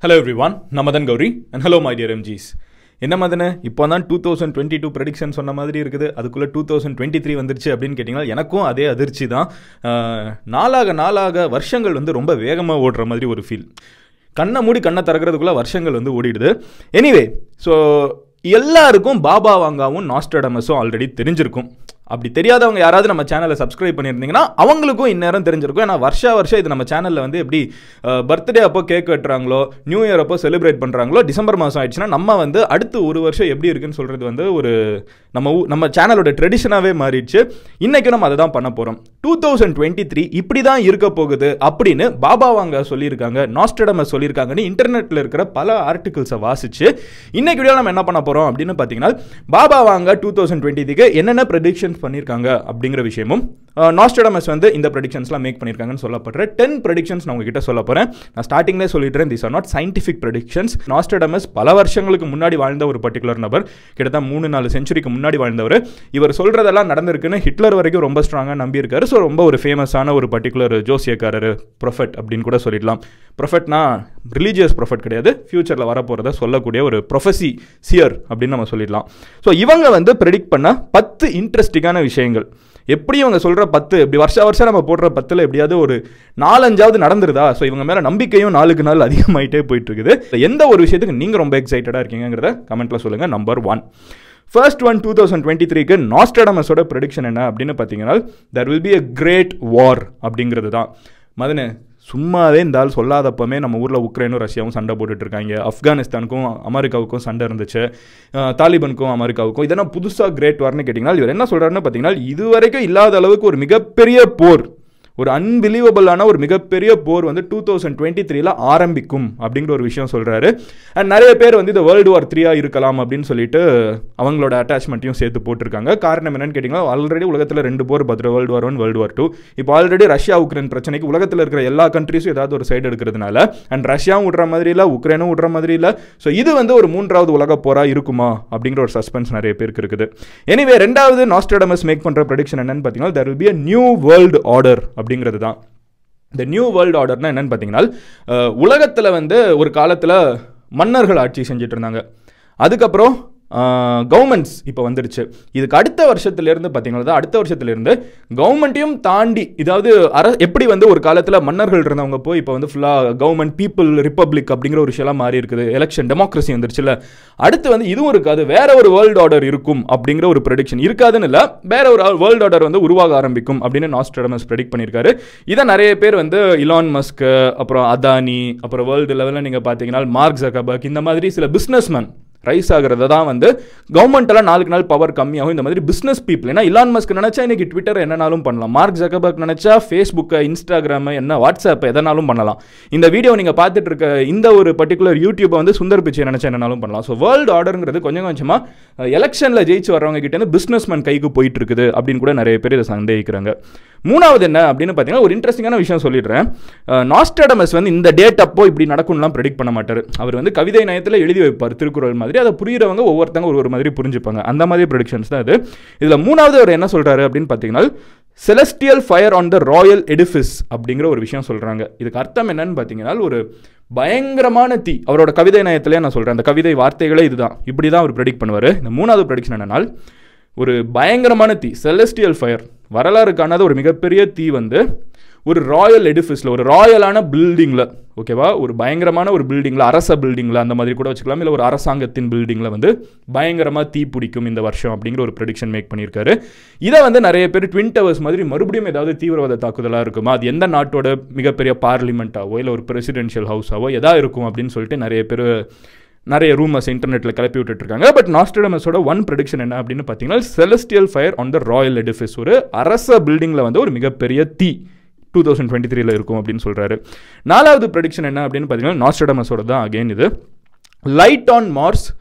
hello everyone நான் Madan Gowri and hello my dear MGs என்ன மதனு இப்போ தான் two thousand twenty two prediction சொன்ன மாதிரி இருக்குது அதுக்குள்ளே டூ தௌசண்ட் டுவெண்ட்டி த்ரீ வந்துருச்சு அப்படின்னு கேட்டிங்கன்னா எனக்கும் அதே அதிர்ச்சி தான் ஆஹ், நாளாக நாளாக வருஷங்கள் வந்து ரொம்ப வேகமாக ஓடுற மாதிரி ஒரு ஃபீல் கண்ணை மூடி கண்ணை திறக்கிறதுக்குள்ளே வருஷங்கள் வந்து ஓடிடுது எனிவே ஸோ எல்லாருக்கும் பாபா வாங்காவும் நாஸ்டடமஸும் ஆல்ரெடி தெரிஞ்சிருக்கும் அப்படி தெரியாதவங்க யாராவது நம்ம சேனலை சப்ஸ்கிரைப் பண்ணியிருந்தீங்கன்னா அவங்களுக்கும் இந்நேரம் தெரிஞ்சிருக்கும் ஏன்னா வருஷா வருஷம் இது நம்ம சேனலில் வந்து எப்படி பர்த்டே அப்போ கேக் வெட்டுறாங்களோ நியூ இயர் அப்போ செலிப்ரேட் பண்ணுறாங்களோ டிசம்பர் மாதம் ஆயிடுச்சுன்னா நம்ம வந்து அடுத்து ஒரு வருஷம் எப்படி இருக்குன்னு சொல்கிறது வந்து ஒரு நம்ம ஊ- நம்ம சேனலோட ட்ரெடிஷனாகவே மாறிடுச்சு இன்றைக்கும் நம்ம அதை தான் பண்ண போகிறோம் டூ தௌசண்ட் டுவெண்ட்டி த்ரீ இப்படி தான் இருக்க போகுது அப்படின்னு பாபா வாங்க சொல்லியிருக்காங்க நாஸ்டடமஸ் சொல்லியிருக்காங்கன்னு இன்டர்நெட்டில் இருக்கிற பல ஆர்டிகிள்ஸை வாசிச்சு இன்னைக்கு வீடியோ நம்ம என்ன பண்ண போகிறோம் அப்படின்னு பார்த்தீங்கன்னா பாபா வாங்க டூ தௌசண்ட் டுவெண்ட்டிக்கு என்னென்ன ப்ரெடிக்ஷன்ஸ் பண்ணியிருக்காங்க அப்படிங்கிற விஷயமும் நாஸ்டடமஸ் வந்து இந்த ப்ரெடிக்ஷன்ஸ்லாம் மேக் பண்ணியிருக்காங்கன்னு சொல்லப்படுற டென் ப்ரெடிக்ஷன்ஸ் நான் உங்ககிட்ட சொல்ல போகிறேன் நான் ஸ்டார்டிங்லேயே சொல்லிடுறேன் these are not scientific predictions Nostradamus பல வருஷங்களுக்கு முன்னாடி வாழ்ந்த ஒரு பர்டிகுலர் நபர் கிட்டத்தட்ட மூணு நாலு செஞ்சுரிக்கு முன்னாடி வாழ்ந்தவர் இவர் சொல்கிறதெல்லாம் நடந்திருக்குன்னு ஹிட்லர் வரைக்கும் ரொம்ப ஸ்ட்ராங்காக நம்பியிருக்காரு ஸோ ரொம்ப ஒரு ஃபேமஸான ஒரு பர்டிகுலர் ஜோசியக்காரர் ப்ரொஃபட் அப்படின்னு கூட சொல்லிடலாம் ப்ரொஃபட்னா ரிலீஜியஸ் ப்ரொஃபட் கிடையாது ஃபியூச்சரில் வரப்போகிறத சொல்லக்கூடிய ஒரு ப்ரொஃபஸி சியர் அப்படின்னு நம்ம சொல்லிடலாம் ஸோ இவங்க வந்து ப்ரெடிக்ட் பண்ண பத்து இன்ட்ரெஸ்டிங்கான விஷயங்கள் எப்படி இவங்க சொல்கிற பத்து இப்படி வருஷ வருஷம் நம்ம போடுற பத்தில் எப்படியாவது ஒரு நாலஞ்சாவது நடந்துருதா ஸோ இவங்க மேலே நம்பிக்கையும் நாளுக்கு நாள் அதிகமாயிட்டே போயிட்டு இருக்குது எந்த ஒரு விஷயத்துக்கு நீங்கள் ரொம்ப எக்ஸைட்டடாக இருக்கீங்கிறத கமெண்ட்டில் சொல்லுங்கள் number one first one two thousand twenty த்ரீக்கு நாஸ்டடமஸோட ப்ரெடிக்ஷன் என்ன அப்படின்னு பார்த்தீங்கன்னா there will be a great war அப்படிங்கிறது தான் மதனு சும்மாவே இந்த ஆள் சொல்லாதப்பமே நம்ம ஊரில் உக்ரைனும் ரஷ்யாவும் சண்டை போட்டுட்டு இருக்காங்க ஆப்கானிஸ்தானுக்கும் அமெரிக்காவுக்கும் சண்டை இருந்துச்சு அஹ் தாலிபனுக்கும் அமெரிக்காவுக்கும் இதெல்லாம் புதுசாக கிரேட் வார்னு கேட்டிங்கன்னா இவர் என்ன சொல்கிறாருன்னு பார்த்தீங்கன்னா இதுவரைக்கும் இல்லாத அளவுக்கு ஒரு மிகப்பெரிய போர் ஒரு அன்பிலீவபிளான ஒரு மிகப்பெரிய போர் வந்து டூ தௌசண்ட் டுவெண்ட்டி த்ரீல ஆரம்பிக்கும் அப்படிங்கிற ஒரு விஷயம் சொல்கிறாரு அண்ட் நிறைய பேர் வந்து இந்த வேர்ல்டு வார் த்ரீயா இருக்கலாம் அப்படின்னு சொல்லிட்டு அவங்களோட அட்டாச்மெண்ட்டையும் சேர்த்து போட்டிருக்காங்க காரணம் என்னன்னு கேட்டிங்கன்னா ஆல்ரெடி உலகத்தில் ரெண்டு போர் பார்த்துட்டு world war one world war two இப்போ ஆல்ரெடி ரஷ்யா உக்ரைன் பிரச்சனைக்கு உலகத்தில் இருக்கிற எல்லா கண்ட்ரீஸும் ஏதாவது ஒரு சைடு எடுக்கிறதுனால அண்ட் ரஷ்யாவும் விடுற மாதிரி இல்லை உக்ரைனும் விடுற மாதிரி இல்லை ஸோ இது வந்து ஒரு மூன்றாவது உலக போரா இருக்குமா அப்படிங்கிற ஒரு சஸ்பென்ஸ் நிறைய பேருக்கு இருக்குது எனிவே ரெண்டாவது நாஸ்டடமஸ் மேக் பண்ணுற ப்ரெடிக்ஷன் என்னன்னு பார்த்தீங்கன்னா there will be a new world order அப்படிங்கிறது தான் இந்த நியூ வேர்ல்டு ஆர்டர்னா என்னன்னு பார்த்தீங்கன்னா உலகத்தில் வந்து ஒரு காலத்தில் மன்னர்கள் ஆட்சி செஞ்சுட்டு இருந்தாங்க அதுக்கப்புறம் கவர்மெண்ட்ஸ் இப்போ வந்துடுச்சு இதுக்கு அடுத்த வருஷத்துலேருந்து பார்த்தீங்கன்னா அடுத்த வருஷத்துலேருந்து கவர்மெண்ட்டையும் தாண்டி இதாவது அர எப்படி வந்து ஒரு காலத்தில் மன்னர்கள் இருந்தவங்க போய் இப்போ வந்து ஃபுல்லாக கவர்மெண்ட் பீப்புள் ரிப்பப்ளிக் அப்படிங்கிற ஒரு விஷயம்லாம் மாறி இருக்குது எலெக்ஷன் டெமோக்ரஸி வந்துருச்சுல அடுத்து வந்து இதுவும் இருக்காது வேற ஒரு வேர்ல்டு ஆர்டர் இருக்கும் அப்படிங்கிற ஒரு ப்ரெடிக்ஷன் இருக்காதுன்னு இல்லை வேற ஒரு வேர்ல்டு ஆர்டர் வந்து உருவாக ஆரம்பிக்கும் அப்படின்னு நாஸ்ட்ரடமஸ் ப்ரெடிக்ட் பண்ணியிருக்காரு இதை நிறைய பேர் வந்து இலான் மஸ்க் அப்புறம் அதானி அப்புறம் வேர்ல்டு லெவலில் நீங்கள் பார்த்தீங்கன்னா மார்க் ஜக்கபர்க் இந்த மாதிரி சில பிஸ்னஸ்மேன் ரைஸ் ஆகிறத தான் வந்து கவர்மெண்ட் எல்லாம் நாளுக்கு நாள் பவர் கம்மியாகும் இந்த மாதிரி பிஸ்னஸ் பீப்புள் ஏன்னா இலான் மஸ்க் நினைச்சா இன்னைக்கு ட்விட்டர் என்னனாலும் பண்ணலாம் மார்க் ஜக்கபர்க் நினைச்சா ஃபேஸ்புக்கை இன்ஸ்டாகிராம் என்ன வாட்ஸ்அப் எதனாலும் பண்ணலாம் இந்த வீடியோ நீங்கள் பார்த்துட்டு இருக்க இந்த ஒரு பர்டிகுலர் யூடியூப்பை வந்து சுந்தர் பிச்சை நினைச்சா என்னனாலும் பண்ணலாம் ஸோ வேர்ல்டு ஆர்டருங்கிறது கொஞ்சம் கொஞ்சமாக எலெக்ஷனில் ஜெயிச்சு வர்றவங்க கிட்ட இருந்து பிஸ்னஸ்மேன் கைக்கு போயிட்டு இருக்குது அப்படின்னு கூட நிறைய பேர் இதை சந்தேகிக்கிறாங்க மூணாவது என்ன அப்படின்னு பார்த்தீங்கன்னா ஒரு இன்ட்ரெஸ்டிங்கான விஷயம் சொல்லிடுறேன் நாஸ்டடமஸ் வந்து இந்த டேட் அப்போ இப்படி நடக்கும்லாம் ப்ரெடிக்ட் பண்ண மாட்டார் அவர் வந்து கவிதை நயத்தில் எழுதி வைப்பார் திருக்குறள் மாதிரி அதை புரியுறவங்க ஒவ்வொருத்தங்க ஒரு ஒரு மாதிரி புரிஞ்சுப்பாங்க அந்த மாதிரி ப்ரெடிக்ஷன்ஸ் தான் இது இதில் மூணாவது அவர் என்ன சொல்கிறாரு அப்படின்னு பார்த்தீங்கன்னா celestial fire on the royal edifice அப்படிங்கிற ஒரு விஷயம் சொல்கிறாங்க இதுக்கு அர்த்தம் என்னன்னு பார்த்தீங்கன்னா ஒரு பயங்கரமான தீ அவரோட கவிதை நயத்திலே நான் சொல்கிறேன் அந்த கவிதை வார்த்தைகளே இதுதான் இப்படி தான் அவர் ப்ரெடிக்ட் பண்ணுவார் இந்த மூணாவது ப்ரெடிக்ஷன் என்னன்னால் ஒரு பயங்கரமான தீ செலஸ்டியல் ஃபயர் வரலாறு காணாத ஒரு மிகப்பெரிய தீ வந்து ஒரு ராயல் எடிஃபிஸில் ஒரு ராயலான பில்டிங்கில் ஓகேவா ஒரு பயங்கரமான ஒரு பில்டிங்கில் அரச பில்டிங்கில் அந்த மாதிரி கூட வச்சுக்கலாம் இல்லை ஒரு அரசாங்கத்தின் பில்டிங்கில் வந்து பயங்கரமாக தீ பிடிக்கும் இந்த வருஷம் அப்படிங்கிற ஒரு ப்ரெடிக்ஷன் மேக் பண்ணியிருக்காரு இதை வந்து நிறைய பேர் ட்வின் டவர்ஸ் மாதிரி மறுபடியும் ஏதாவது தீவிரவாத தாக்குதலாக இருக்குமா அது எந்த நாட்டோட மிகப்பெரிய பார்லிமெண்ட்டாவோ இல்லை ஒரு பிரசிடென்ஷியல் ஹவுஸாவோ எதா இருக்கும் அப்படின்னு சொல்லிட்டு நிறைய பேர் நிறைய ரூமர்ஸ் இன்டர்நெட்டில் கிளப்பி விட்டுட்டு இருக்காங்க பட் நாஸ்டடமஸோட ஒன் ப்ரெடிக்ஷன் என்ன அப்படின்னு பார்த்தீங்கன்னா celestial fire on the royal edifice ஒரு அரச பில்டிங்கில் வந்து ஒரு மிகப்பெரிய தீ டூ தௌசண்ட் டுவெண்ட்டி த்ரீல இருக்கும் அப்படின்னு சொல்கிறாரு நாலாவது ப்ரெடிக்ஷன் என்ன அப்படின்னு பார்த்தீங்கன்னா நாஸ்டடமஸோட தான் அகைன் இது லைட் ஆன் மார்ஸ்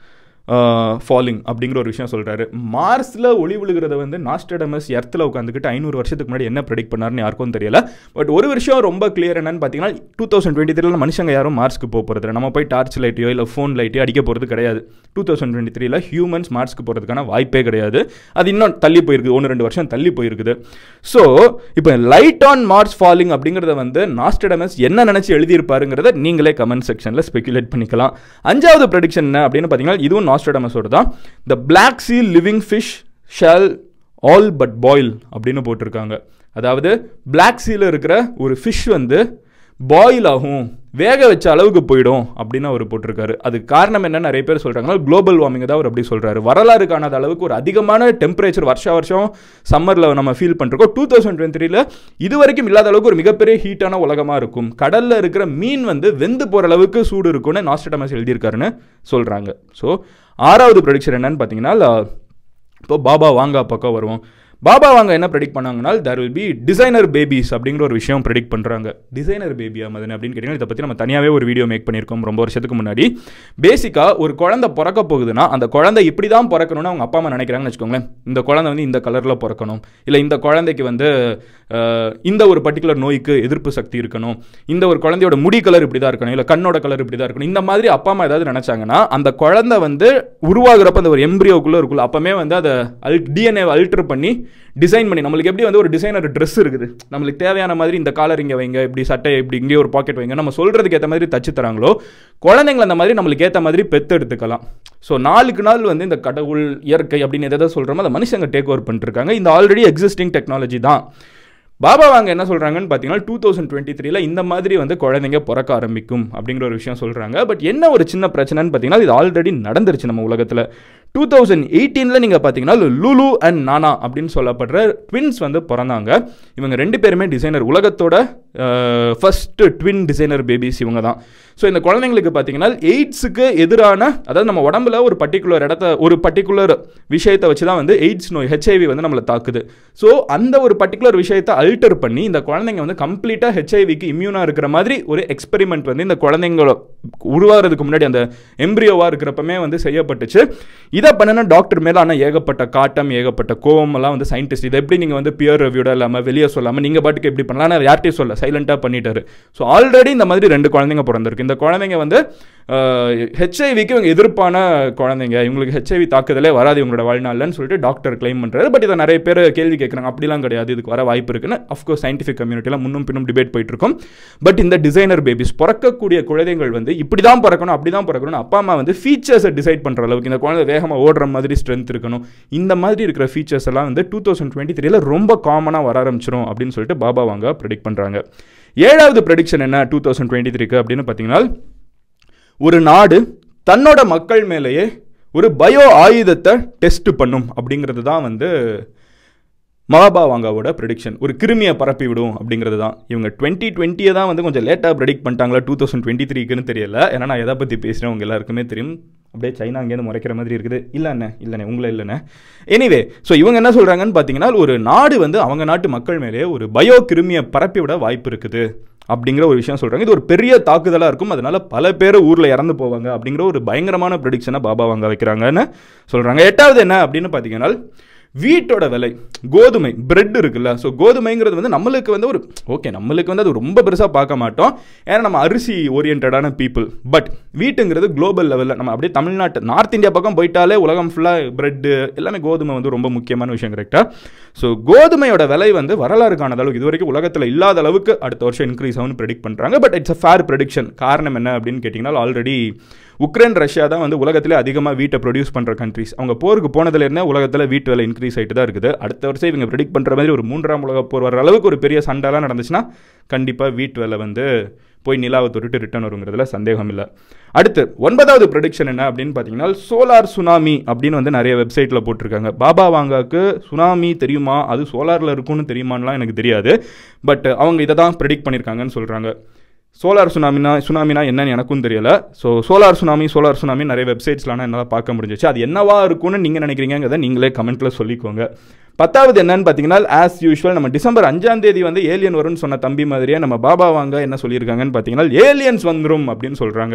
ஃபாலிங் அப்படிங்கிற ஒரு விஷயம் சொல்கிறாரு மார்ஸில் ஒளி விழுகிறத வந்து நாஸ்டடமஸ் எர்த்தில் உட்காந்துக்கிட்டு ஐநூறு வருஷத்துக்கு முன்னாடி என்ன ப்ரெடிக்ட் பண்ணாருன்னு யாருக்கும் தெரியல பட் ஒரு விஷயம் ரொம்ப கிளியர் என்னன்னு பார்த்தீங்கன்னா டூ தௌசண்ட் டுவெண்ட்டி த்ரீல மனுஷங்க யாரும் மார்ஸ்க்கு போக போகிறது நம்ம போய் டார்ச் லைட்டையோ இல்லை ஃபோன் லைட்டையோ அடிக்க போகிறது கிடையாது டூ தௌசண்ட் டுவெண்ட்டி த்ரீல ஹியூமன்ஸ் மார்ஸ்க்கு போகிறதுக்கான வாய்ப்பே கிடையாது அது இன்னும் தள்ளி போயிருக்குது ஒன்று ரெண்டு வருஷம் தள்ளி போயிருக்குது ஸோ இப்போ லைட் ஆன் மார்ஸ் ஃபாலிங் அப்படிங்கிறத வந்து நாஸ்டடமஸ் என்ன நினச்சி எழுதியிருப்பாருங்கிறத நீங்களே கமெண்ட் செக்ஷனில் ஸ்பெகுலேட் பண்ணிக்கலாம் அஞ்சாவது ப்ரெடிக்ஷன் என்ன அப்படின்னு பார்த்தீங்கன்னா இதுவும் நாஸ்டடமஸோட தான் the black sea living fish shall all but boil அப்படின்னு போட்டிருக்காங்க அதாவது பிளாக் சீல இருக்கிற ஒரு ஃபிஷ் வந்து பாயில் ஆகும் வேக வச்ச அளவுக்கு போயிடும் அப்படின்னு அவர் போட்டிருக்காரு அதுக்கு காரணம் என்ன நிறைய பேர் சொல்கிறாங்கன்னா குளோபல் வார்மிங் தான் அவர் அப்படி சொல்கிறாரு வரலாறு காணாத அளவுக்கு ஒரு அதிகமான டெம்பரேச்சர் வருஷ வருஷம் சம்மரில் நம்ம ஃபீல் பண்ணிருக்கோம் டூ தௌசண்ட் டுவெண்ட்டி த்ரீல இது வரைக்கும் இல்லாத அளவுக்கு ஒரு மிகப்பெரிய ஹீட்டான உலகமாக இருக்கும் கடலில் இருக்கிற மீன் வந்து வெந்து போகிற அளவுக்கு சூடு இருக்கும்னு நாஸ்டடமஸ் எழுதியிருக்காருன்னு சொல்கிறாங்க ஸோ ஆறாவது ப்ரொடிக்ஷன் என்னன்னு பார்த்தீங்கன்னா இப்போ பாபா வாங்கா பக்கம் வருவோம் பாபா வாங்க என்ன ப்ரெடிக்ட் பண்ணாங்கன்னா there will be designer babies அப்படிங்கிற ஒரு விஷயம் ப்ரெடிக்ட் பண்ணுறாங்க டிசைனர் பேபியா மதன் அப்படின்னு கேட்டிங்கன்னா இதை பற்றி நம்ம தனியாகவே ஒரு வீடியோ மேக் பண்ணியிருக்கோம் ரொம்ப வருஷத்துக்கு முன்னாடி பேசிக்காக ஒரு குழந்தை பிறக்க போகுதுன்னா அந்த குழந்தை இப்படி தான் பிறக்கணும்னு அவங்க அப்பா அம்மா நினைக்கிறாங்கன்னு வச்சுக்கோங்களேன் இந்த குழந்தை வந்து இந்த கலரில் பிறக்கணும் இல்லை இந்த குழந்தைக்கு வந்து அஹ், இந்த ஒரு பர்டிகுலர் நோய்க்கு எதிர்ப்பு சக்தி இருக்கணும் இந்த ஒரு குழந்தையோட முடி கலர் இப்படி தான் இருக்கணும் இல்லை கண்ணோட கலர் இப்படி தான் இருக்கணும் இந்த மாதிரி அப்பா அம்மா ஏதாவது நினச்சாங்கன்னா அந்த குழந்தை வந்து உருவாகிறப்ப அந்த ஒரு எம்ப்ரியோக்குள்ளே இருக்குல்ல அப்போமே வந்து அதை அல் டிஎன்ஏ அல்டர் பண்ணி டிசைன் பண்ணி நம்மளுக்கு எப்படி வந்து ஒரு டிசைனர் ட்ரெஸ் இருக்குது நம்மளுக்கு தேவையான மாதிரி இந்த காலர் இங்கே வைங்க இப்படி சட்டை இப்படி இங்கே ஒரு பாக்கெட் வைங்க நம்ம சொல்கிறதுக்கு ஏற்ற மாதிரி தச்சு தராங்களோ குழந்தைங்களை அந்த மாதிரி நம்மளுக்கு ஏற்ற மாதிரி பெத்து எடுத்துக்கலாம் ஸோ நாளுக்கு நாள் வந்து இந்த கடவுள் இயற்கை அப்படின்னு எதை சொல்கிறோமோ அதை மனுஷங்க டேக் ஓவர் பண்ணிருக்காங்க இந்த ஆல்ரெடி எக்ஸிஸ்டிங் டெக்னாலஜி தான் பாபா வாங்க என்ன சொல்கிறாங்கன்னு பார்த்தீங்கன்னா டூ தௌசண்ட் டுவெண்ட்டி த்ரீல இந்த மாதிரி வந்து குழந்தைங்க பிறக்க ஆரம்பிக்கும் அப்படிங்கிற ஒரு விஷயம் சொல்கிறாங்க பட் என்ன ஒரு சின்ன பிரச்சனைன்னு பார்த்தீங்கன்னா இது ஆல்ரெடி நடந்துருச்சு நம்ம உலகத்தில் டூ தௌசண்ட் எயிட்டீனில் நீங்கள் பார்த்தீங்கன்னா லுலு அண்ட் நானா அப்படின்னு சொல்லப்படுற ட்வின்ஸ் வந்து பிறந்தாங்க இவங்க ரெண்டு பேருமே டிசைனர் உலகத்தோட ஃபஸ்ட்டு ட்வின் டிசைனர் பேபிஸ் இவங்க தான் ஸோ இந்த குழந்தைங்களுக்கு பார்த்தீங்கன்னா எய்ட்ஸுக்கு எதிரான அதாவது நம்ம உடம்புல ஒரு பர்டிகுலர் இடத்த ஒரு பர்டிகுலர் விஷயத்தை வச்சு தான் வந்து எய்ட்ஸ் நோய் ஹெச்ஐவி வந்து நம்மளை தாக்குது ஸோ அந்த ஒரு பர்டிகுலர் விஷயத்தை அல்டர் பண்ணி இந்த குழந்தைங்க வந்து கம்ப்ளீட்டாக ஹெச்ஐவிக்கு இம்யூனாக இருக்கிற மாதிரி ஒரு எக்ஸ்பெரிமெண்ட் வந்து இந்த குழந்தைங்கள உருவாகிறதுக்கு முன்னாடி அந்த எம்ப்ரியோவாக இருக்கிறப்பமே வந்து செய்யப்பட்டுச்சு இதை பண்ணின டாக்டர் மேலே ஆனால் ஏகப்பட்ட காட்டம் ஏகப்பட்ட கோவம் எல்லாம் வந்து சயின்டிஸ்ட் இதை எப்படி நீங்கள் வந்து பியர் ரிவ்யூட இல்லாமல் வெளியே சொல்லாமல் நீங்கள் பாட்டுக்கு எப்படி பண்ணலாம் ஆனால் யார்கிட்டையும் சொல்ல சைலண்ட்டாக பண்ணிட்டாரு ஸோ ஆல்ரெடி இந்த மாதிரி ரெண்டு குழந்தைங்க பிறந்திருக்கு இந்த குழந்தைங்க வந்து ஹெச்ஐவிக்கு இவங்க எதிர்ப்பான குழந்தைங்க இவங்களுக்கு ஹெச்ஐவி தாக்குதலே வராது இவங்களோட வாழ்நாள்னு சொல்லிட்டு டாக்டர் கிளைம் பண்ணுறாரு பட் இதை நிறைய பேர் கேள்வி கேட்குறாங்க அப்படிலாம் கிடையாது இதுக்கு வர வாய்ப்பு இருக்குன்னு அஃப்கோர்ஸ் சயின்டிஃபிக் கம்யூனிட்டியில் முன்னும் பின்னும் டிபேட் போயிட்டு இருக்கும் பட் இந்த டிசைனர் பேபிஸ் பிறக்கக்கூடிய குழந்தைகள் வந்து இப்படி தான் பிறக்கணும் அப்படி தான் பிறக்கணும் அப்பா அம்மா வந்து ஃபீச்சர்ஸை டிசைட் பண்ணுற அளவுக்கு இந்த குழந்தை வேகமாக ஓடுற மாதிரி ஸ்ட்ரென்த் இருக்கணும் இந்த மாதிரி இருக்கிற ஃபீச்சர்ஸ் எல்லாம் வந்து டூ தௌசண்ட் டுவெண்ட்டி த்ரீல ரொம்ப காமனாக வர ஆரம்பிச்சிரும் அப்படின்னு சொல்லிட்டு பாபா வாங்க ப்ரெடிக்ட் பண்ணுறாங்க ஏழாவது ப்ரெடிக்ஷன் என்ன டூ தௌசண்ட் டுவெண்ட்டி த்ரீக்கு அப்படின்னு பார்த்தீங்கன்னா ஒரு நாடு தன்னோட மக்கள் மேலேயே ஒரு பயோ ஆயுதத்தை டெஸ்ட் பண்ணும் அப்படிங்கிறது தான் வந்து மகாபா வாங்காவோட ப்ரெடிக்ஷன் ஒரு கிருமியை பரப்பி விடும் அப்படிங்கிறது தான் இவங்க டுவெண்ட்டி டுவெண்ட்டியை தான் வந்து கொஞ்சம் லேட்டாக ப்ரெடிக்ட் பண்ணிட்டாங்களா டூ தௌசண்ட் டுவெண்ட்டி த்ரீக்குன்னு தெரியல ஏன்னா நான் எதை பற்றி பேசுகிறேன் உங்க எல்லாருக்குமே தெரியும் அப்படியே சைனா அங்கேருந்து முறைக்கிற மாதிரி இருக்குது இல்லைண்ணே இல்லைண்ணே உங்களை இல்லைண்ணே எனிவே ஸோ இவங்க என்ன சொல்கிறாங்கன்னு பார்த்தீங்கன்னா ஒரு நாடு வந்து அவங்க நாட்டு மக்கள் மேலேயே ஒரு பயோ கிருமியை பரப்பி விட வாய்ப்பு இருக்குது அப்படிங்கிற ஒரு விஷயம் சொல்கிறாங்க இது ஒரு பெரிய தாக்குதலாக இருக்கும் அதனால பல பேர் ஊரில் இறந்து போவாங்க அப்படிங்கிற ஒரு பயங்கரமான ப்ரெடிக்ஷனை பாபா வாங்க வைக்கிறாங்கன்னு சொல்கிறாங்க எட்டாவது என்ன அப்படின்னு பார்த்தீங்கன்னா வீட்டோட விலை கோதுமை பிரெட் இருக்குல்ல ஸோ கோதுமைங்கிறது வந்து நம்மளுக்கு வந்து ஒரு ஓகே நம்மளுக்கு வந்து அது ரொம்ப பெருசாக பார்க்க மாட்டோம் ஏன்னா நம்ம அரிசி ஓரியன்டான பீப்புள் பட் வீட்டுங்கிறது குளோபல் லெவலில் நம்ம அப்படியே தமிழ்நாட்டு நார்த் இந்தியா பக்கம் போயிட்டாலே உலகம் ஃபுல்லாக பிரெட்டு எல்லாமே கோதுமை வந்து ரொம்ப முக்கியமான விஷயம் கரெக்டாக ஸோ கோதுமையோட விலை வந்து வரலாறு காணாத அளவுக்கு இது வரைக்கும் உலகத்தில் இல்லாத அளவுக்கு அடுத்த வருஷம் இன்க்ரீஸ் ஆகும்னு ப்ரெடிக்ட் பண்ணுறாங்க but it's a fair prediction காரணம் என்ன அப்படின்னு கேட்டிங்கன்னா ஆல்ரெடி உக்ரைன் ரஷ்யா தான் வந்து உலகத்திலே அதிகமாக வீட்டை ப்ரொடியூஸ் பண்ணுற கண்ட்ரிஸ் அவங்க போருக்கு போனதுலேருந்தே உலகத்தில் வீட்டு விலை இன்க்ரீஸ் ஆகிட்டு தான் இருக்குது அடுத்த வருஷம் இவங்க ப்ரெடிக்ட் பண்ணுற மாதிரி ஒரு மூன்றாம் உலக போர் வர அளவுக்கு ஒரு பெரிய சண்டைலாம் நடந்துச்சுன்னா கண்டிப்பாக வீட்டு விலை வந்து போய் நிலாவை தொட்டுட்டு ரிட்டர்ன் வருங்கிறதுல சந்தேகம் இல்லை அடுத்து ஒன்பதாவது ப்ரெடிக்ஷன் என்ன அப்படின்னு பார்த்தீங்கன்னா சோலார் சுனாமி அப்படின்னு வந்து நிறைய வெப்சைட்டில் போட்டிருக்காங்க பாபா வாங்காக்கு சுனாமி தெரியுமா அது சோலாரில் இருக்கும்னு தெரியுமான்லாம் எனக்கு தெரியாது பட் அவங்க இதை தான் ப்ரெடிக்ட் பண்ணியிருக்காங்கன்னு சொல்கிறாங்க சோலார் சுனாமினா சுனாமினா என்னன்னு எனக்கும் தெரியல so solar tsunami solar tsunami நிறைய வெப்சைட்ஸ்லாம் என்னால் பார்க்க முடிஞ்சிச்சு அது என்னவா இருக்கும்னு நீங்கள் நினைக்கிறீங்கிறத நீங்களே கமெண்ட்டில் சொல்லிக்கோங்க பத்தாவது என்னன்னு பார்த்தீங்கன்னா ஆஸ் யூஷுவல் நம்ம டிசம்பர் அஞ்சாம் தேதி வந்து ஏலியன் வரும்னு சொன்ன தம்பி மாதிரியே நம்ம பாபா வாங்க என்ன சொல்லியிருக்காங்கன்னு பார்த்தீங்கன்னா ஏலியன்ஸ் வந்துரும் அப்படின்னு சொல்கிறாங்க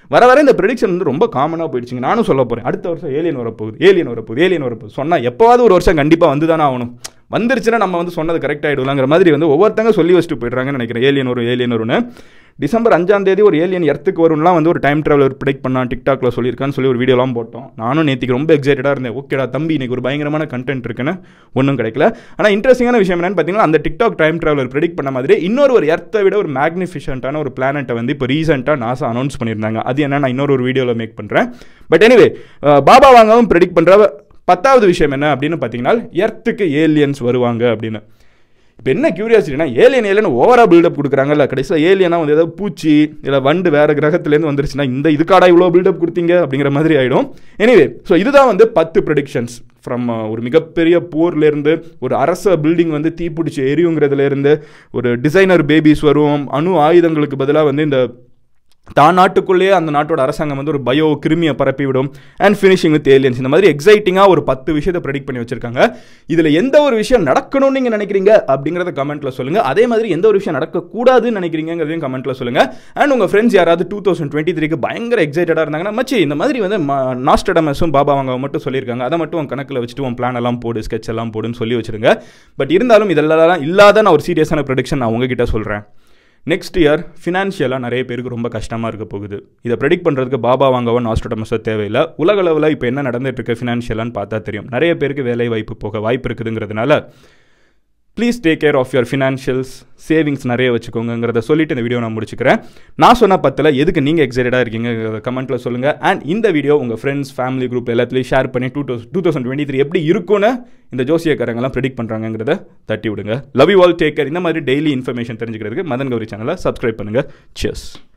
வர வர இந்த ப்ரெடிக்ஷன் வந்து ரொம்ப காமனாக போயிடுச்சுங்க நானும் சொல்ல போகிறேன் அடுத்த வருஷம் ஏலியன் வரப்போகுது ஏலியன் வரப்போகுது ஏலியன் வரப்போகுது சொன்னால் எப்போவாவது ஒரு வருஷம் கண்டிப்பாக வந்து தானே ஆகணும் வந்துருச்சுன்னா நம்ம வந்து சொன்னது கரெக்ட் ஆகிடுலாங்கிற மாதிரி வந்து ஒவ்வொருத்தங்க சொல்லி வச்சுட்டு போயிடுறாங்கன்னு நினைக்கிறேன் ஏலியன் வரும் ஏலியன் வரும்னு டிசம்பர் அஞ்சாம் தேதி ஒரு ஏலியன் எர்த்துக்கு வரும்லாம் வந்து ஒரு டைம் ட்ராவலர் ப்ரிடிக் பண்ணான் டிக்டாக்ல சொல்லியிருக்கான்னு சொல்லி ஒரு வீடியோலாம் போட்டோம் நானும் நேற்றுக்கு ரொம்ப எக்ஸைட்டடாக இருந்தேன் ஓகேடா தம்பி இன்னைக்கு ஒரு பயங்கரமான கண்டென்ட் இருக்குன்னு ஒன்றும் கிடைக்கல ஆனால் இன்ட்ரெஸ்டிங்கான விஷயம் என்னன்னு பார்த்தீங்கன்னா அந்த டிக்டாக் டைம் ட்ராவலர் ப்ரிடிக் பண்ண மாதிரி இன்னொரு ஒரு எர்த்தை விட ஒரு மேக்னிஃபிஷன்ட்டான ஒரு பிளானட்டை வந்து இப்போ ரீசெண்டாக நாசா அனௌன்ஸ் பண்ணியிருந்தாங்க அது என்ன நான் இன்னொரு ஒரு வீடியோவில் மேக் பண்ணுறேன் பட் எனிவே பாபா வாங்கவும் ப்ரிடிக் பண்ணுற பத்தாவது விஷயம் என்ன அப்படின்னு பார்த்தீங்கன்னா எர்த்துக்கு ஏலியன்ஸ் வருவாங்க அப்படின்னு இப்போ என்ன கியூரியாசிட்டினா ஏலியன் ஏலியன் ஓவரா பில்டப் கொடுக்குறாங்கல்ல கடைசியில் ஏலியனா வந்து ஏதாவது பூச்சி இல்லை வண்டு வேற கிரகத்துலேருந்து வந்துருச்சுன்னா இந்த இதுக்காடா இவ்வளோ பில்டப் கொடுத்தீங்க அப்படிங்கிற மாதிரி ஆகிடும் எனிவே ஸோ இதுதான் வந்து பத்து ப்ரொடிக்ஷன்ஸ் ஃப்ரம் ஒரு மிகப்பெரிய போர்லேருந்து ஒரு அரச பில்டிங் வந்து தீப்பிடிச்சி எரியுங்கிறதுலேருந்து ஒரு டிசைனர் பேபிஸ் வரும் அணு ஆயுதங்களுக்கு பதிலாக வந்து இந்த தான் நாட்டுக்குள்ளேயே அந்த நாட்டோட அரசாங்கம் வந்து ஒரு பயோ கிருமியை பரப்பி விடும் அண்ட் ஃபினிஷிங் வித் ஏலியன்ஸ் இந்த மாதிரி எக்ஸைட்டிங்காக ஒரு பத்து விஷயத்தை ப்ரெடிக்ட் பண்ணி வச்சிருக்காங்க இதில் எந்த ஒரு விஷயம் நடக்கணும்னு நீங்கள் நினைக்கிறீங்க அப்படிங்கிறத கமெண்ட்ல சொல்லுங்க அதே மாதிரி எந்த ஒரு விஷயம் நடக்கக்கூடாதுன்னு நினைக்கிறீங்கிறதையும் கமெண்ட்ல சொல்லுங்க அண்ட் உங்கள் ஃப்ரெண்ட்ஸ் யாராவது டூ தௌசண்ட் டுவெண்ட்டி த்ரீக்கு பயங்கர எக்ஸைட்டடாக இருந்தாங்கன்னா மச்சி இந்த மாதிரி வந்து நாஸ்டடமஸும் பாபா அவங்க மட்டும் சொல்லியிருக்காங்க அதை மட்டும் உன் கணக்கில் வச்சுட்டு உன் பிளான் எல்லாம் போடு ஸ்கெட்ச் எல்லாம் போடுன்னு சொல்லி வச்சிருங்க பட் இருந்தாலும் இதெல்லாம் இல்லாத நான் ஒரு சீரியஸான ப்ரொடிக்ஷன் நான் உங்ககிட்ட சொல்கிறேன் நெக்ஸ்ட் இயர் ஃபினான்ஷியலாக நிறைய பேருக்கு ரொம்ப கஷ்டமாக இருக்க போகுது இதை ப்ரெடிக்ட் பண்ணுறதுக்கு பாபா வாங்கவன் ஆஸ்ட்ரோடமஸோ தேவையில்லை உலக அளவில் இப்போ என்ன நடந்துட்டு இருக்கு ஃபினான்ஷியலான்னு பார்த்தா தெரியும் நிறைய பேருக்கு வேலை வாய்ப்பு போக வாய்ப்பு இருக்குதுங்கிறதுனால please take care of your financials savings நிறைய வச்சுக்கோங்கிறத சொல்லிட்டு இந்த வீடியோ நான் முடிச்சுக்கிறேன் நான் சொன்ன பத்தில் எதுக்கு நீங்கள் எக்ஸைட்டடாக இருக்கீங்கிறத கமெண்ட்டில் சொல்லுங்கள் அண்ட் இந்த வீடியோ உங்கள் ஃப்ரெண்ட்ஸ் ஃபேமிலி குரூப் எல்லாத்துலேயும் ஷேர் பண்ணி two thousand two thousand twenty three எப்படி இருக்கும்னு இந்த ஜோசியக்காரங்கெல்லாம் ப்ரெடிக்ட் பண்ணுறாங்கிறத தட்டி விடுங்க love you all take care இந்த மாதிரி டெய்லி இன்ஃபர்மேஷன் தெரிஞ்சுக்கிறதுக்கு மதன் கௌரி சேனலை சப்ஸ்கிரைப் பண்ணுங்கள் சியர்ஸ்